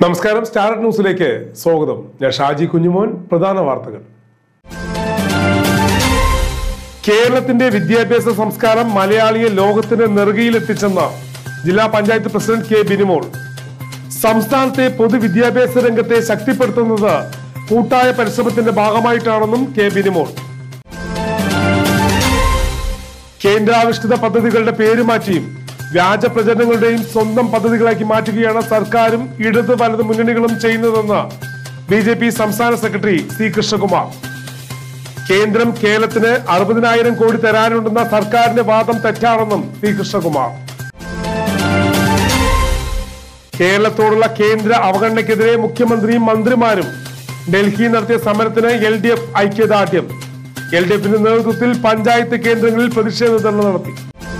നമസ്കാരം സ്റ്റാർ ന്യൂസിലേക്ക് സ്വാഗതം ഞാൻ ഷാജി കുഞ്ഞുമോൻ പ്രധാന വാർത്തകൾ കേരളത്തിന്റെ വിദ്യാഭ്യാസ സംസ്കാരം മലയാളിയെ ലോകത്തിന് നെറുകയിലെത്തിച്ചെന്ന ജില്ലാ പഞ്ചായത്ത് പ്രസിഡന്റ് കെ ബിനിമോൾ സംസ്ഥാനത്തെ പൊതുവിദ്യാഭ്യാസ രംഗത്തെ ശക്തിപ്പെടുത്തുന്നത് കൂട്ടായ പരിശ്രമത്തിന്റെ ഭാഗമായിട്ടാണെന്നും കെ ബിനിമോൾ കേന്ദ്രാവിഷ്കൃത പദ്ധതികളുടെ പേര് മാറ്റിയും വ്യാജ പ്രചരണങ്ങളുടെയും സ്വന്തം പദ്ധതികളാക്കി മാറ്റുകയാണ് സർക്കാരും ഇടത് വലത് മുന്നണികളും ചെയ്യുന്നതെന്ന് ബി ജെ പി സംസ്ഥാന സെക്രട്ടറി സി കൃഷ്ണകുമാർ കേന്ദ്രം കേരളത്തിന് അറുപതിനായിരം കോടി തരാനുണ്ടെന്ന സർക്കാരിന്റെ വാദം തെറ്റാണെന്നും സി കൃഷ്ണകുമാർ കേരളത്തോടുള്ള കേന്ദ്ര അവഗണനയ്ക്കെതിരെ മുഖ്യമന്ത്രിയും മന്ത്രിമാരും ഡൽഹിയിൽ നടത്തിയ സമരത്തിന് എൽ ഡി എഫ് ഐക്യദാർഢ്യം എൽ ഡി എഫിന്റെ നേതൃത്വത്തിൽ പഞ്ചായത്ത് കേന്ദ്രങ്ങളിൽ പ്രതിഷേധ ധർണ നടത്തി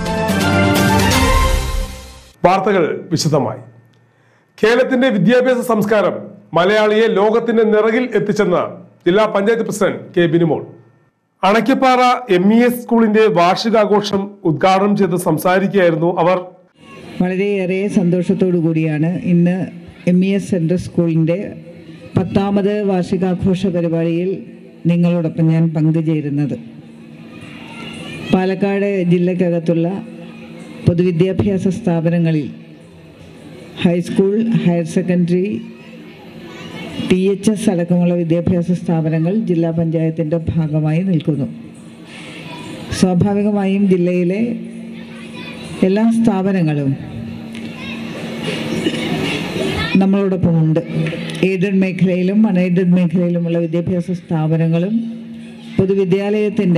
വാർത്തകൾ വിശദമായി കേരളത്തിന്റെ വിദ്യാഭ്യാസ സംസ്കാരം മലയാളിയെ ലോകത്തിന്റെ നിറകിൽ എത്തിച്ചെന്ന് ജില്ലാ panchayat president K Binimol Anakkappara M E S സ്കൂളിന്റെ വാർഷികാഘോഷം ഉദ്ഘാടനം ചെയ്ത് സംസാരിക്കുകയായിരുന്നു അവർ വളരെയേറെ സന്തോഷത്തോടു കൂടിയാണ് ഇന്ന് എം ഇ എസ് സെൻട്രൽ സ്കൂളിൻ്റെ പത്താമത് വാർഷികാഘോഷ പരിപാടിയിൽ നിങ്ങളോടൊപ്പം ഞാൻ പങ്കുചേരുന്നത് പാലക്കാട് ജില്ലക്കകത്തുള്ള പൊതുവിദ്യാഭ്യാസ സ്ഥാപനങ്ങളിൽ high school higher secondary T H S അടക്കമുള്ള വിദ്യാഭ്യാസ സ്ഥാപനങ്ങൾ ജില്ലാ പഞ്ചായത്തിൻ്റെ ഭാഗമായി നിൽക്കുന്നു സ്വാഭാവികമായും ജില്ലയിലെ എല്ലാ സ്ഥാപനങ്ങളും നമ്മളോടൊപ്പമുണ്ട് എയ്ഡഡ് മേഖലയിലും അൺഎയ്ഡഡ് മേഖലയിലുമുള്ള വിദ്യാഭ്യാസ സ്ഥാപനങ്ങളും പൊതുവിദ്യാലയത്തിൻ്റെ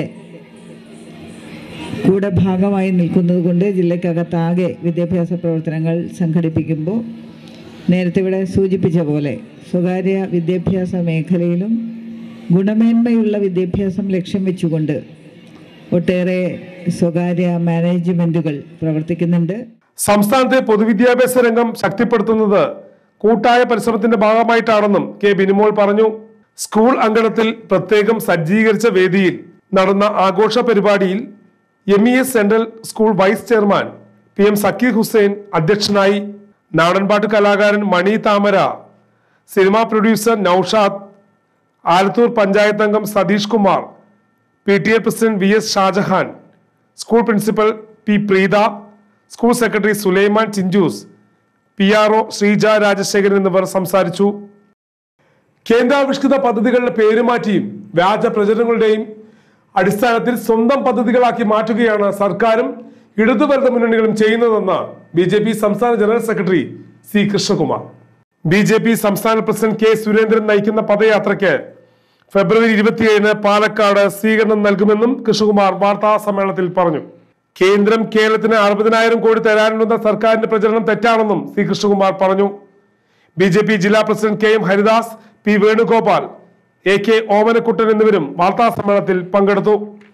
കൂടെ ഭാഗമായി നിൽക്കുന്നത് കൊണ്ട് ജില്ലക്കകത്താകെ വിദ്യാഭ്യാസ പ്രവർത്തനങ്ങൾ സംഘടിപ്പിക്കുമ്പോൾ നേരത്തെ ഇവിടെ സൂചിപ്പിച്ച പോലെ സ്വകാര്യ വിദ്യാഭ്യാസ മേഖലയിലും ഗുണമേന്മയുള്ള വിദ്യാഭ്യാസം ലക്ഷ്യം വെച്ചുകൊണ്ട് ഒട്ടേറെ സ്വകാര്യ മാനേജ്മെൻറ്റുകൾ പ്രവർത്തിക്കുന്നുണ്ട് സംസ്ഥാനത്തെ പൊതുവിദ്യാഭ്യാസ രംഗം ശക്തിപ്പെടുത്തുന്നത് കൂട്ടായ പരിശ്രമത്തിന്റെ ഭാഗമായിട്ടാണെന്നും കെ ബിനിമോൾ പറഞ്ഞു സ്കൂൾ അങ്കണത്തിൽ പ്രത്യേകം സജ്ജീകരിച്ച വേദിയിൽ നടന്ന ആഘോഷ പരിപാടിയിൽ M E S central school vice chairman P M Zakir Hussain അധ്യക്ഷനായി നാടൻപാട്ട് കലാകാരൻ മണി താമര സിനിമാ പ്രൊഡ്യൂസർ നൌഷാദ് ആലത്തൂർ പഞ്ചായത്ത് അംഗം Satheesh Kumar P T A president V S Shajahan school principal P Preetha school secretary Sulaiman Chinchus P R O Sreeja Rajasekharan എന്നിവർ സംസാരിച്ചു കേന്ദ്രാവിഷ്കൃത പദ്ധതികളുടെ പേര് മാറ്റിയും വ്യാജ പ്രചരണങ്ങളുടെയും അടിസ്ഥാനത്തിൽ സ്വന്തം പദ്ധതികളാക്കി മാറ്റുകയാണ് സർക്കാരും ഇടതുവലത് മുന്നണികളും ചെയ്യുന്നതെന്ന് ബി ജെ പി സംസ്ഥാന general secretary C Krishnakumar B J P സംസ്ഥാന പ്രസിഡന്റ് കെ സുരേന്ദ്രൻ നയിക്കുന്ന പദയാത്രയ്ക്ക് ഫെബ്രുവരി ഇരുപത്തിയേഴിന് പാലക്കാട് സ്വീകരണം നൽകുമെന്നും കൃഷ്ണകുമാർ വാർത്താ സമ്മേളനത്തിൽ പറഞ്ഞു കേന്ദ്രം കേരളത്തിന് അറുപതിനായിരം കോടി തരാനുണ്ടെന്ന സർക്കാരിന്റെ പ്രചരണം തെറ്റാണെന്നും സി കൃഷ്ണകുമാർ പറഞ്ഞു ബി ജെ പി ജില്ലാ president K M Haridas P Venugopal A K Omanakuttan എന്നിവരും വാർത്താ സമ്മേളനത്തിൽ പങ്കെടുത്തു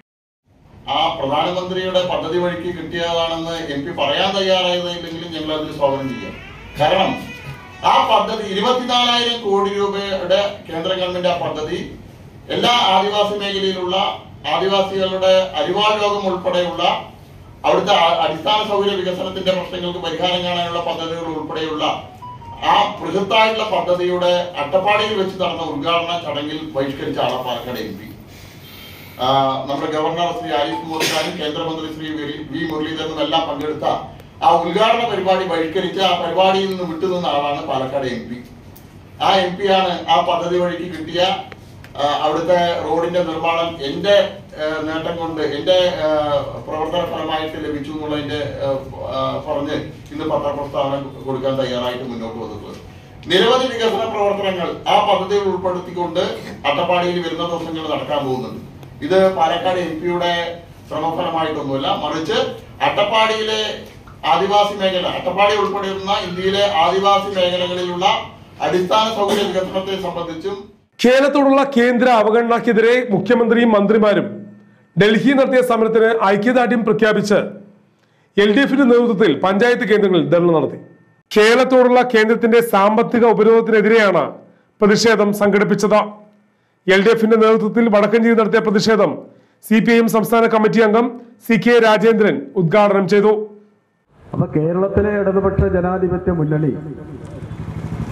ആ പ്രധാനമന്ത്രിയുടെ പദ്ധതി വഴിക്ക് കിട്ടിയതാണെന്ന് എം പി പറയാൻ തയ്യാറായതെങ്കിലും ഞങ്ങൾ അതിന് സ്വാഗതം ചെയ്യാം കാരണം ആ പദ്ധതി ഇരുപത്തിനാലായിരം കോടി രൂപയുടെ കേന്ദ്ര ഗവൺമെന്റ് ആ പദ്ധതി എല്ലാ ആദിവാസി മേഖലയിലുള്ള ആദിവാസികളുടെ അരിവാൾ രോഗം ഉൾപ്പെടെയുള്ള അവിടുത്തെ ആ- അടിസ്ഥാന സൗകര്യ വികസനത്തിന്റെ പ്രശ്നങ്ങൾക്ക് പരിഹാരം കാണാനുള്ള പദ്ധതികൾ ഉൾപ്പെടെയുള്ള ആ ബൃഹത്തായിട്ടുള്ള പദ്ധതിയുടെ അട്ടപ്പാടിയിൽ വെച്ച് നടന്ന ഉദ്ഘാടന ചടങ്ങിൽ ബഹിഷ്കരിച്ച ആളാണ് പാലക്കാട് എം പി ആ, നമ്മുടെ ഗവർണർ ശ്രീ ആരിഫ് മുഹമ്മദ് കേന്ദ്രമന്ത്രി ശ്രീ വി- വി മുരളീധരനും എല്ലാം പങ്കെടുത്ത ആ ഉദ്ഘാടന പരിപാടി ബഹിഷ്കരിച്ച് ആ പരിപാടിയിൽ നിന്ന് വിട്ടുനിന്ന ആളാണ് പാലക്കാട് എം പി ആ എം പി ആണ് ആ പദ്ധതി വഴിക്ക് കിട്ടിയ ആ, അവിടുത്തെ റോഡിന്റെ നിർമ്മാണം എന്റെ ആ, നേട്ടം കൊണ്ട് എന്റെ ആ, പ്രവർത്തന ഫലമായിട്ട് ലഭിച്ചു എന്നുള്ളതിന്റെ ആ, ആ, പറഞ്ഞ് ഇന്ന് പത്രപ്രസ്താവന കൊടുക്കാൻ തയ്യാറായിട്ട് മുന്നോട്ട് വന്നിട്ടുള്ളത് നിരവധി വികസന പ്രവർത്തനങ്ങൾ ആ പദ്ധതിയിൽ ഉൾപ്പെടുത്തിക്കൊണ്ട് അട്ടപ്പാടിയിൽ വരുന്ന ദിവസങ്ങൾ നടക്കാൻ പോകുന്നുണ്ട് ഇത് പാലക്കാട് എം പിയുടെ ശ്രമഫലമായിട്ടൊന്നുമില്ല മറിച്ച് അട്ടപ്പാടിയിലെ ആദിവാസി മേഖല അട്ടപ്പാടി ഉൾപ്പെടുന്ന ഇന്ത്യയിലെ ആദിവാസി മേഖലകളിലുള്ള അടിസ്ഥാന സൗകര്യ വികസനത്തെ സംബന്ധിച്ചും കേരളത്തോടുള്ള കേന്ദ്ര അവഗണനക്കെതിരെ മുഖ്യമന്ത്രിയും മന്ത്രിമാരും ഡൽഹി നടത്തിയ സമരത്തിന് ഐക്യദാർഢ്യം പ്രഖ്യാപിച്ച് എൽ ഡി എഫിന്റെ നേതൃത്വത്തിൽ പഞ്ചായത്ത് കേന്ദ്രങ്ങളിൽ ധർണ നടത്തി കേരളത്തോടുള്ള കേന്ദ്രത്തിന്റെ സാമ്പത്തിക ഉപരോധത്തിനെതിരെയാണ് പ്രതിഷേധം സംഘടിപ്പിച്ചത് എൽ ഡി എഫിന്റെ നേതൃത്വത്തിൽ വടക്കഞ്ചേരി നടത്തിയ പ്രതിഷേധം സി പി ഐ എം സംസ്ഥാന കമ്മിറ്റി അംഗം സി കെ രാജേന്ദ്രൻ ഉദ്ഘാടനം ചെയ്തു അപ്പൊ കേരളത്തിലെ ഇടതുപക്ഷ ജനാധിപത്യ മുന്നണി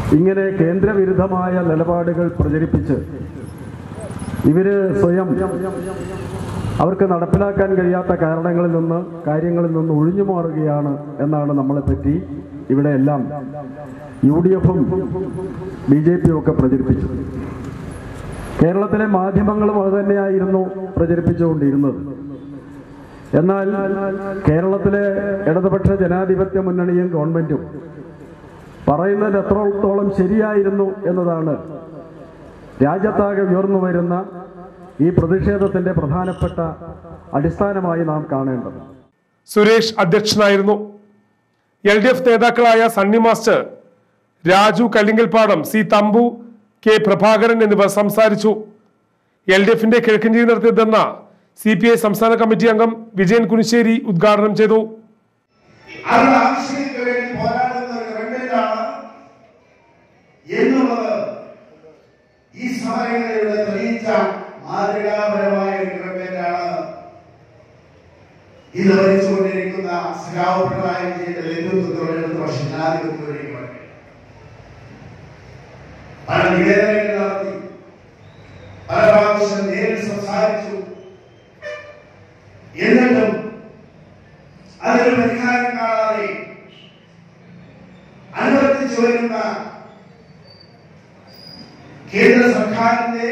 ഇങ്ങനെ കേന്ദ്രവിരുദ്ധമായ നിലപാടുകൾ പ്രചരിപ്പിച്ച് ഇവര് സ്വയം അവർക്ക് നടപ്പിലാക്കാൻ കഴിയാത്ത കാരണങ്ങളിൽ നിന്ന് കാര്യങ്ങളിൽ നിന്ന് ഒഴിഞ്ഞു മാറുകയാണ് എന്നാണ് നമ്മളെപ്പറ്റി ഇവിടെ എല്ലാം യു ഡി എഫും ബി ജെ പിയും ഒക്കെ പ്രചരിപ്പിച്ചത് കേരളത്തിലെ മാധ്യമങ്ങളും അതുതന്നെയായിരുന്നു പ്രചരിപ്പിച്ചുകൊണ്ടിരുന്നത് എന്നാൽ കേരളത്തിലെ ഇടതുപക്ഷ ജനാധിപത്യ മുന്നണിയും ഗവൺമെന്റും പറയുന്നത് എത്രത്തോളം ശരിയായിരുന്നു എന്നതാണ് രാജ്യത്താകെ ഉയർന്നു വരുന്ന ഈ പ്രതിഷേധത്തിന്റെ പ്രധാനപ്പെട്ട അടിസ്ഥാനമായി നാം കാണേണ്ടത് സുരേഷ് അധ്യക്ഷനായിരുന്നു എൽ ഡി എഫ് നേതാക്കളായ Sunny master Raju Kallingalpadam C Thampu K Prabhakaran എന്നിവർ സംസാരിച്ചു എൽ ഡി എഫിന്റെ കിഴക്കഞ്ചേരി നടത്തിയ ധർണ സി പി ഐ സംസ്ഥാന കമ്മിറ്റി അംഗം വിജയൻ കുനിശ്ശേരി ഉദ്ഘാടനം ചെയ്തു അവരുടെ ആവശ്യങ്ങൾക്ക് വേണ്ടി പോരാടുന്ന ഒരു ഗവൺമെന്റാണ് എന്നുള്ളത് ഈ സമരങ്ങളിലൂടെ തെളിയിച്ച മാതൃകാപരമായ ഒരു ഗവൺമെന്റാണ് ഇന്ന് ഭരിച്ചുകൊണ്ടിരിക്കുന്ന സഖാവ് പിണറായി വിജയന്റെ നേതൃത്വത്തിലുള്ള ഇടതുപക്ഷ ജനാധിപത്യ മുന്നണി ഗവൺമെന്റ് പല നിവേദനങ്ങൾ നടത്തി പല പ്രാവശ്യം നേരിൽ സംസാരിച്ചു എന്നിട്ടും അതിന് പരിഹാരം കാണാതെ അനുവർത്തിച്ചു വരുന്ന കേന്ദ്ര സർക്കാരിന്റെ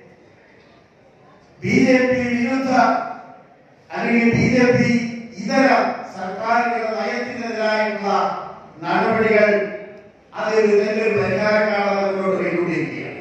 ബി ജെ പി വിരുദ്ധ അല്ലെങ്കിൽ ബി ജെ പി ഇതര സർക്കാരുകളുടെ നയത്തിനെതിരായിട്ടുള്ള നടപടികൾ അതിൽ നല്ലൊരു പരിഹാരം കാണാതെ മുന്നോട്ട് പോയിക്കൊണ്ടിരിക്കുകയാണ്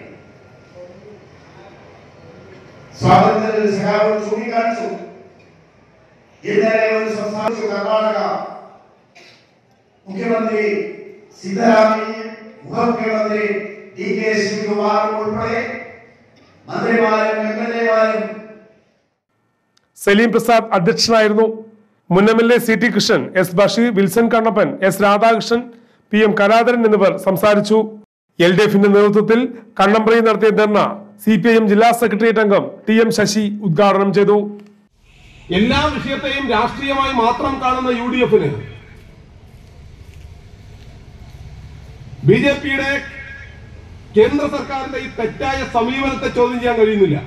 സ്വാതന്ത്ര്യത്തിൽ സഖാവ് ചൂണ്ടിക്കാണിച്ചു ഇന്നലെ ഒരു സംസ്ഥാന കർണാടക മുഖ്യമന്ത്രി സിദ്ധരാമയ്യയും ഉപമുഖ്യമന്ത്രി ഡി കെ ശിവകുമാറും ഉൾപ്പെടെ മന്ത്രിമാരും എം എൽ എമാരും സലീം പ്രസാദ് അധ്യക്ഷനായിരുന്നു മുൻ M L A C T Krishnan S Basheer Wilson Kannappan S Radhakrishnan P M Kaladharan എന്നിവർ സംസാരിച്ചു എൽ ഡി എഫിന്റെ നേതൃത്വത്തിൽ കണ്ണമ്പ്രയിൽ നടത്തിയ dharna C P I M ജില്ലാ സെക്രട്ടേറിയറ്റ് അംഗം ടി എം ശശി ഉദ്ഘാടനം ചെയ്തു എല്ലാ വിഷയത്തെയും രാഷ്ട്രീയമായി മാത്രം കാണുന്ന യു ഡി എഫിന് ബി ജെ പിയുടെ കേന്ദ്ര സർക്കാരിന്റെ ഈ തെറ്റായ സമീപനത്തെ ചോദ്യം ചെയ്യാൻ കഴിയുന്നില്ല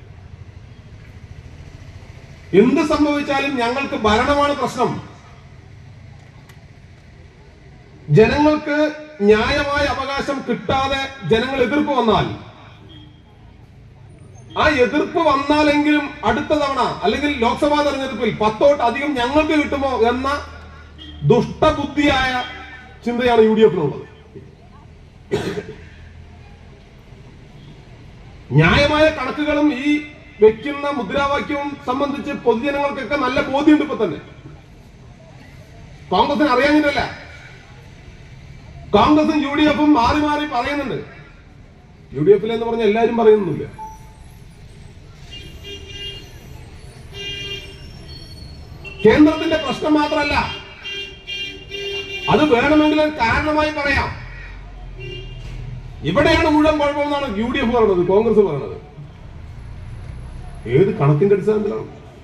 എന്ത് സംഭവിച്ചാലും ഞങ്ങൾക്ക് ഭരണമാണ് പ്രശ്നം ജനങ്ങൾക്ക് ന്യായമായ അവകാശം കിട്ടാതെ ജനങ്ങൾ എതിർപ്പ് വന്നാൽ ആ എതിർപ്പ് വന്നാലെങ്കിലും അടുത്ത തവണ അല്ലെങ്കിൽ ലോക്സഭാ തെരഞ്ഞെടുപ്പിൽ പത്തോട്ട് അധികം ഞങ്ങൾക്ക് കിട്ടുമോ എന്ന ദുഷ്ടബുദ്ധിയായ ചിന്തയാണ് യു ഡി എഫിനുള്ളത് ന്യായമായ കണക്കുകളും ഈ വെക്കുന്ന മുദ്രാവാക്യവും സംബന്ധിച്ച് പൊതുജനങ്ങൾക്കൊക്കെ നല്ല ബോധ്യമുണ്ട് ഇപ്പൊ തന്നെ കോൺഗ്രസിന് അറിയാഞ്ഞിട്ടല്ല കോൺഗ്രസും യു ഡി എഫും മാറി മാറി പറയുന്നുണ്ട് യു ഡി എഫിൽ എന്ന് പറഞ്ഞ എല്ലാവരും പറയുന്നില്ല കേന്ദ്രത്തിന്റെ പ്രശ്നം മാത്രമല്ല അത് വേണമെങ്കിൽ ഒരു കാരണമായി പറയാം ഇവിടെയാണ് മുഴുവൻ കുഴപ്പമെന്നാണ് യു ഡി എഫ് പറയുന്നത് കോൺഗ്രസ് പറയുന്നത് ഏത് കണക്കിന്റെ അടിസ്ഥാനത്തിലാണ്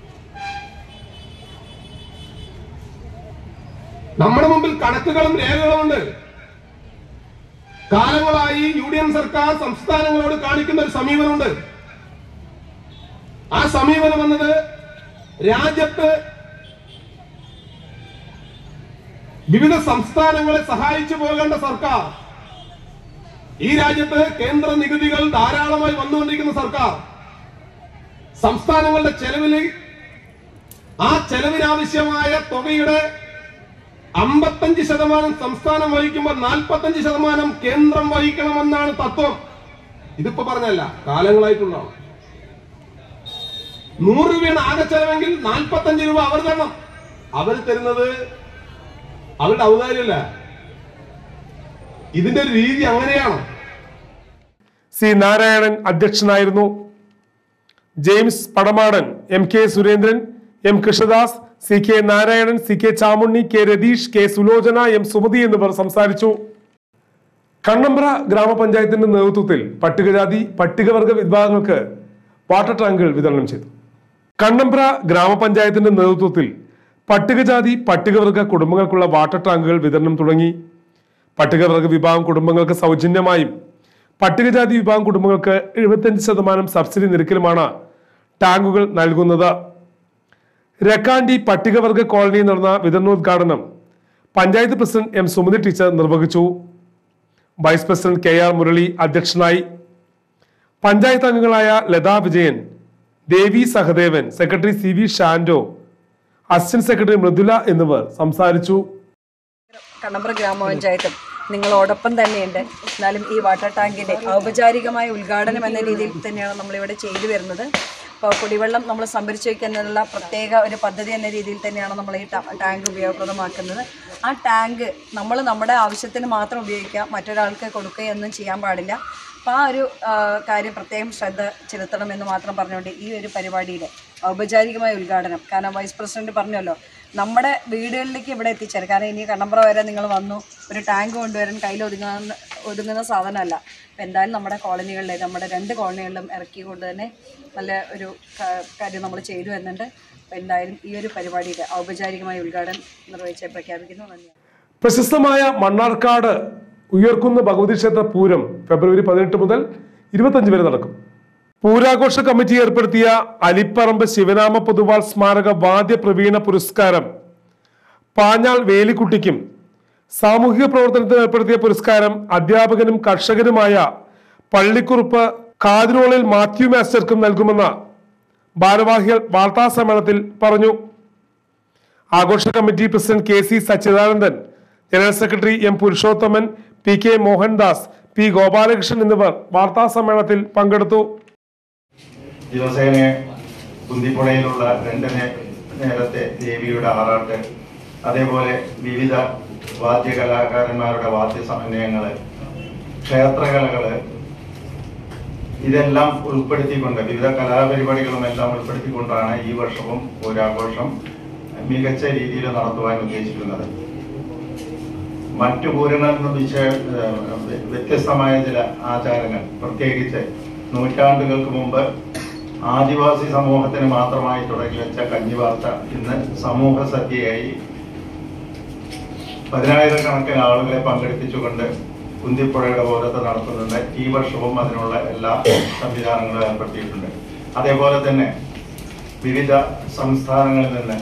നമ്മുടെ മുമ്പിൽ കണക്കുകളും രേഖകളും ഉണ്ട് കാലങ്ങളായി യു ഡി എൻ സർക്കാർ സംസ്ഥാനങ്ങളോട് കാണിക്കുന്ന ഒരു സമീപനമുണ്ട് ആ സമീപനം എന്നത് രാജ്യത്ത് വിവിധ സംസ്ഥാനങ്ങളെ സഹായിച്ചു പോകേണ്ട സർക്കാർ ഈ രാജ്യത്ത് കേന്ദ്ര നികുതികൾ ധാരാളമായി വന്നുകൊണ്ടിരിക്കുന്ന സർക്കാർ സംസ്ഥാനങ്ങളുടെ ചെലവിൽ ആ ചെലവിനാവശ്യമായ തുകയുടെ അമ്പത്തഞ്ച് ശതമാനം സംസ്ഥാനം വഹിക്കുമ്പോൾ നാൽപ്പത്തഞ്ച് ശതമാനം കേന്ദ്രം വഹിക്കണമെന്നാണ് തത്വം ഇതിപ്പോ പറഞ്ഞല്ല കാലങ്ങളായിട്ടുള്ളതാണ് നൂറ് രൂപയാണ് ആകെ ചെലവെങ്കിൽ നാൽപ്പത്തഞ്ച് രൂപ അവർ തരണം അവർ തരുന്നത് അവരുടെ ഔദാര്യമല്ല ഇതിന്റെ ഒരു രീതി അങ്ങനെയാണ് സി നാരായണൻ അധ്യക്ഷനായിരുന്നു James Padamadan M K Surendran M Krishnadas C K Narayanan C K Chamunni K Ratheesh K Sulochana M Sumathi എന്നിവർ സംസാരിച്ചു കണ്ണമ്പ്ര ഗ്രാമപഞ്ചായത്തിന്റെ നേതൃത്വത്തിൽ പട്ടികജാതി പട്ടികവർഗ വിഭാഗങ്ങൾക്ക് വാട്ടർ ടാങ്കുകൾ വിതരണം ചെയ്തു കണ്ണമ്പ്ര ഗ്രാമപഞ്ചായത്തിന്റെ നേതൃത്വത്തിൽ പട്ടികജാതി പട്ടികവർഗ കുടുംബങ്ങൾക്കുള്ള വാട്ടർ ടാങ്കുകൾ വിതരണം തുടങ്ങി പട്ടികവർഗ വിഭാഗം കുടുംബങ്ങൾക്ക് സൗജന്യമായും പട്ടികജാതി വിഭാഗം കുടുംബങ്ങൾക്ക് എഴുപത്തഞ്ച് ശതമാനം സബ്സിഡി നിരക്കിലുമാണ് ടാങ്കുകൾ നൽകുന്നത് രക്കാണ്ടി പട്ടികവർഗ കോളനിയിൽ നടന്ന വിതരണോദ്ഘാടനം panchayat president M Sumathi teacher നിർവഹിച്ചു vice president K R Murali അധ്യക്ഷനായി പഞ്ചായത്ത് അംഗങ്ങളായ Latha Vijayan Devi Sahadevan secretary C V Shando assistant secretary Mridula എന്നിവർ സംസാരിച്ചു കണ്ണമ്പ്ര ഗ്രാമപഞ്ചായത്തും നിങ്ങളോടൊപ്പം തന്നെയുണ്ട് എന്നാലും ഈ വാട്ടർ ടാങ്കിൻ്റെ ഔപചാരികമായ ഉദ്ഘാടനം എന്ന രീതിയിൽ തന്നെയാണ് നമ്മളിവിടെ ചെയ്തു വരുന്നത് അപ്പോൾ കുടിവെള്ളം നമ്മൾ സംഭരിച്ചു വയ്ക്കുന്നതിനുള്ള പ്രത്യേക ഒരു പദ്ധതി എന്ന രീതിയിൽ തന്നെയാണ് നമ്മൾ ഈ ടാ- ടാങ്ക് ഉപയോഗപ്രദമാക്കുന്നത് ആ ടാങ്ക് നമ്മൾ നമ്മുടെ ആവശ്യത്തിന് മാത്രം ഉപയോഗിക്കുക മറ്റൊരാൾക്ക് കൊടുക്കുകയൊന്നും ചെയ്യാൻ പാടില്ല അപ്പോൾ ആ ഒരു ആ, കാര്യം പ്രത്യേകം ശ്രദ്ധ ചെലുത്തണമെന്ന് മാത്രം പറഞ്ഞുകൊണ്ട് ഈ ഒരു പരിപാടിയുടെ ഔപചാരികമായ ഉദ്ഘാടനം കാരണം വൈസ് പ്രസിഡന്റ് പറഞ്ഞല്ലോ നമ്മുടെ വീടുകളിലേക്ക് ഇവിടെ എത്തിച്ചേരും കാരണം ഇനി കണ്ണമ്പ്ര വരെ നിങ്ങൾ വന്നു ഒരു ടാങ്ക് കൊണ്ടുവരാൻ കയ്യിൽ ഒതുങ്ങുന്ന ഒതുങ്ങുന്ന സാധനമല്ല അപ്പം എന്തായാലും നമ്മുടെ കോളനികളിൽ നമ്മുടെ രണ്ട് കോളനികളിലും ഇറക്കിക്കൊണ്ട് തന്നെ നല്ല ഒരു ക- കാര്യം നമ്മൾ ചെയ്തു വരുന്നുണ്ട് അപ്പോൾ എന്തായാലും ഈ ഒരു പരിപാടിയുടെ ഔപചാരികമായ ഉദ്ഘാടനം നിർവഹിച്ച് പ്രഖ്യാപിക്കുന്നു നന്ദി പ്രശസ്തമായ മണ്ണാർക്കാട് ഉയർക്കുന്ന ഭഗവതി ക്ഷേത്ര പൂരം ഫെബ്രുവരി പതിനെട്ട് മുതൽ ഇരുപത്തഞ്ച് വരെ നടക്കും പൂരാഘോഷ കമ്മിറ്റി ഏർപ്പെടുത്തിയ അലിപ്പറമ്പ് ശിവനാമ പൊതുവാൾ സ്മാരക വാദ്യ പ്രവീണ പുരസ്കാരം പാഞ്ഞാൾ വേലിക്കുട്ടിക്കും സാമൂഹിക പ്രവർത്തനത്തിന് ഏർപ്പെടുത്തിയ പുരസ്കാരം അധ്യാപകനും കർഷകനുമായ പള്ളിക്കുറുപ്പ് കാതിരോളിൽ മാത്യു മാസ്റ്റർക്കും നൽകുമെന്ന് ഭാരവാഹികൾ വാർത്താ സമ്മേളനത്തിൽ പറഞ്ഞു ആഘോഷ committee president K C Sachidanandan general secretary M Purushothaman P K Mohandas P Gopalakrishnan എന്നിവർ വാർത്താ സമ്മേളനത്തിൽ പങ്കെടുത്തു ദിവസേന കുന്തിപ്പുഴയിലുള്ള രണ്ട് നേ- നേരത്തെ ദേവിയുടെ ആറാട്ട് അതേപോലെ വിവിധ വാദ്യകലാകാരന്മാരുടെ വാദ്യ സമന്വയങ്ങള് ക്ഷേത്രകലകള് ഇതെല്ലാം ഉൾപ്പെടുത്തിക്കൊണ്ട് വിവിധ കലാപരിപാടികളും എല്ലാം ഉൾപ്പെടുത്തിക്കൊണ്ടാണ് ഈ വർഷവും ഒരാഘോഷം മികച്ച രീതിയിൽ നടത്തുവാൻ ഉദ്ദേശിക്കുന്നത് മറ്റു പൂരങ്ങളിൽ നിന്ന് വിശ ഏഹ് വ്യത്യസ്തമായ ചില ആചാരങ്ങൾ പ്രത്യേകിച്ച് നൂറ്റാണ്ടുകൾക്ക് മുമ്പ് ആദിവാസി സമൂഹത്തിന് മാത്രമായി തുടങ്ങി വെച്ച കഞ്ഞിവാർത്ത ഇന്ന് സമൂഹ സദ്യയായി പതിനായിരക്കണക്കിന് ആളുകളെ പങ്കെടുപ്പിച്ചുകൊണ്ട് കുന്തിപ്പുഴയുടെ ഓരത്ത് നടത്തുന്നുണ്ട് ഈ വർഷവും അതിനുള്ള എല്ലാ സംവിധാനങ്ങളും ഏർപ്പെടുത്തിയിട്ടുണ്ട് അതേപോലെ തന്നെ വിവിധ സംസ്ഥാനങ്ങളിൽ നിന്ന്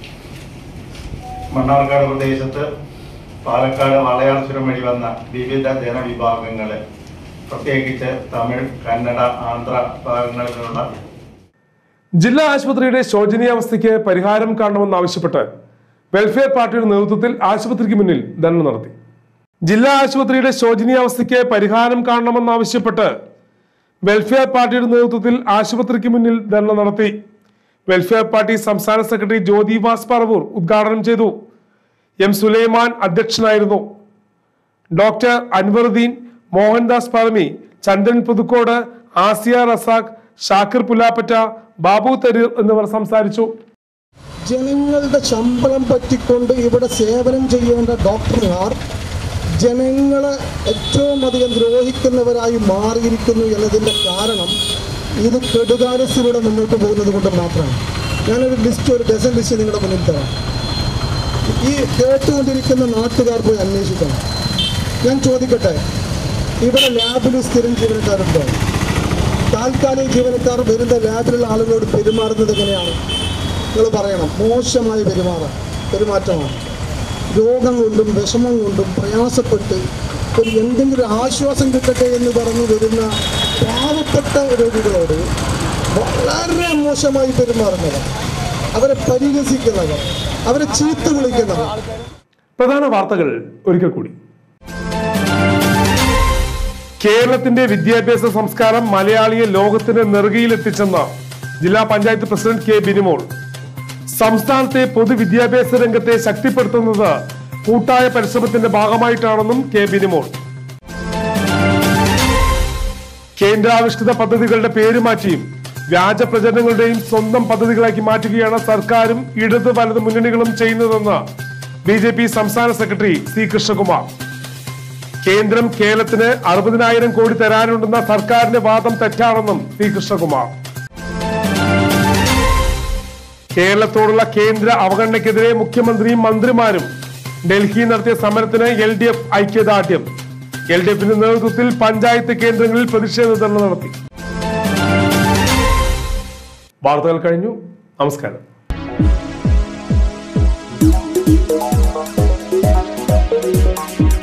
മണ്ണാർക്കാട് പ്രദേശത്ത് പാലക്കാട് വാളയാർ ചുരം വഴി വന്ന വിവിധ ജനവിഭാഗങ്ങള് പ്രത്യേകിച്ച് തമിഴ് കന്നഡ ആന്ധ്ര ഭാഗങ്ങളിൽ നിന്നുള്ള ജില്ലാ ആശുപത്രിയുടെ ശോചനീയാവസ്ഥയ്ക്ക് പരിഹാരം കാണണമെന്നാവശ്യപ്പെട്ട് വെൽഫെയർ പാർട്ടിയുടെ നേതൃത്വത്തിൽ ആശുപത്രിക്ക് മുന്നിൽ ധർണ നടത്തി ജില്ലാ ആശുപത്രിയുടെ ശോചനീയാവസ്ഥയ്ക്ക് പരിഹാരം കാണണമെന്നാവശ്യപ്പെട്ട് വെൽഫെയർ പാർട്ടിയുടെ നേതൃത്വത്തിൽ ആശുപത്രിക്ക് മുന്നിൽ ധർണ നടത്തി വെൽഫെയർ പാർട്ടി സംസ്ഥാന സെക്രട്ടറി ജ്യോതി വാസ് പറവൂർ ഉദ്ഘാടനം ചെയ്തു എം സുലൈമാൻ അധ്യക്ഷനായിരുന്നു ഡോക്ടർ അൻവറുദ്ദീൻ മോഹൻദാസ് പാറമി ചന്ദ്രൻ പുതുക്കോട് ആസിയ റസാഖ് ഷാക്കിർ പുലാപ്പറ്റ ബാബു തരീർ എന്നിവർ സംസാരിച്ചു ജനങ്ങളുടെ ശമ്പളം പറ്റിക്കൊണ്ട് ഇവിടെ സേവനം ചെയ്യേണ്ട ഡോക്ടർമാർ ജനങ്ങളെ ഏറ്റവും അധികം ദ്രോഹിക്കുന്നവരായി മാറിയിരിക്കുന്നു എന്നതിൻ്റെ കാരണം ഇത് കെടുകാര്യസ്ഥയിലൂടെ മുന്നോട്ട് പോകുന്നത് കൊണ്ട് മാത്രമാണ് ഞാനൊരു ലിസ്റ്റ് ഒരു ഡസൻ ലിസ്റ്റ് നിങ്ങളുടെ മുന്നിൽ തരാം ഈ കേട്ടുകൊണ്ടിരിക്കുന്ന നാട്ടുകാർ പോയി അന്വേഷിക്കണം ഞാൻ ചോദിക്കട്ടെ ഇവിടെ ലാബിൽ സ്ഥിരം ജീവനക്കാരുണ്ടോ താൽക്കാലിക ജീവനക്കാർ വരുന്ന ലാബിലുള്ള ആളുകളോട് പെരുമാറുന്നത് എങ്ങനെയാണ് നിങ്ങൾ പറയണം മോശമായി പെരുമാറാം പെരുമാറ്റമാണ് രോഗം കൊണ്ടും വിഷമം കൊണ്ടും പ്രയാസപ്പെട്ട് ഒരു എന്തെങ്കിലും ആശ്വാസം കിട്ടട്ടെ എന്ന് പറഞ്ഞു വരുന്ന പാവപ്പെട്ട രോഗികളോട് വളരെ മോശമായി പെരുമാറുന്നവർ അവരെ പരിഹസിക്കുന്നവർ അവരെ ചീത്ത വിളിക്കുന്നവർ പ്രധാന വാർത്തകൾ ഒരിക്കൽ കൂടി കേരളത്തിന്റെ വിദ്യാഭ്യാസ സംസ്കാരം മലയാളിയെ ലോകത്തിന്റെ നെറുകയിലെത്തിച്ചെന്ന ജില്ലാ പഞ്ചായത്ത് പ്രസിഡന്റ് കെ ബിനിമോൾ സംസ്ഥാനത്തെ പൊതുവിദ്യാഭ്യാസ രംഗത്തെ ശക്തിപ്പെടുത്തുന്നത് കൂട്ടായ പരിശ്രമത്തിന്റെ ഭാഗമായിട്ടാണെന്നും കെ ബിനിമോൾ കേന്ദ്രാവിഷ്കൃത പദ്ധതികളുടെ പേര് മാറ്റിയും വ്യാജ പ്രചരണങ്ങളുടെയും സ്വന്തം പദ്ധതികളാക്കി മാറ്റുകയാണ് സർക്കാരും ഇടത് വലത് മുന്നണികളും ചെയ്യുന്നതെന്ന് ബി ജെ പി സംസ്ഥാന സെക്രട്ടറി സി കൃഷ്ണകുമാർ കേന്ദ്രം കേരളത്തിന് അറുപതിനായിരം കോടി തരാനുണ്ടെന്ന സർക്കാരിന്റെ വാദം തെറ്റാണെന്നും സി കൃഷ്ണകുമാർ കേരളത്തോടുള്ള കേന്ദ്ര അവഗണനയ്ക്കെതിരെ മുഖ്യമന്ത്രിയും മന്ത്രിമാരും ഡൽഹിയിൽ നടത്തിയ സമരത്തിന് എൽ ഡി എഫ് ഐക്യദാർഢ്യം എൽ ഡി എഫിന്റെ നേതൃത്വത്തിൽ പഞ്ചായത്ത് കേന്ദ്രങ്ങളിൽ പ്രതിഷേധ ധർണ നടത്തി വാർത്തകൾ കഴിഞ്ഞു നമസ്കാരം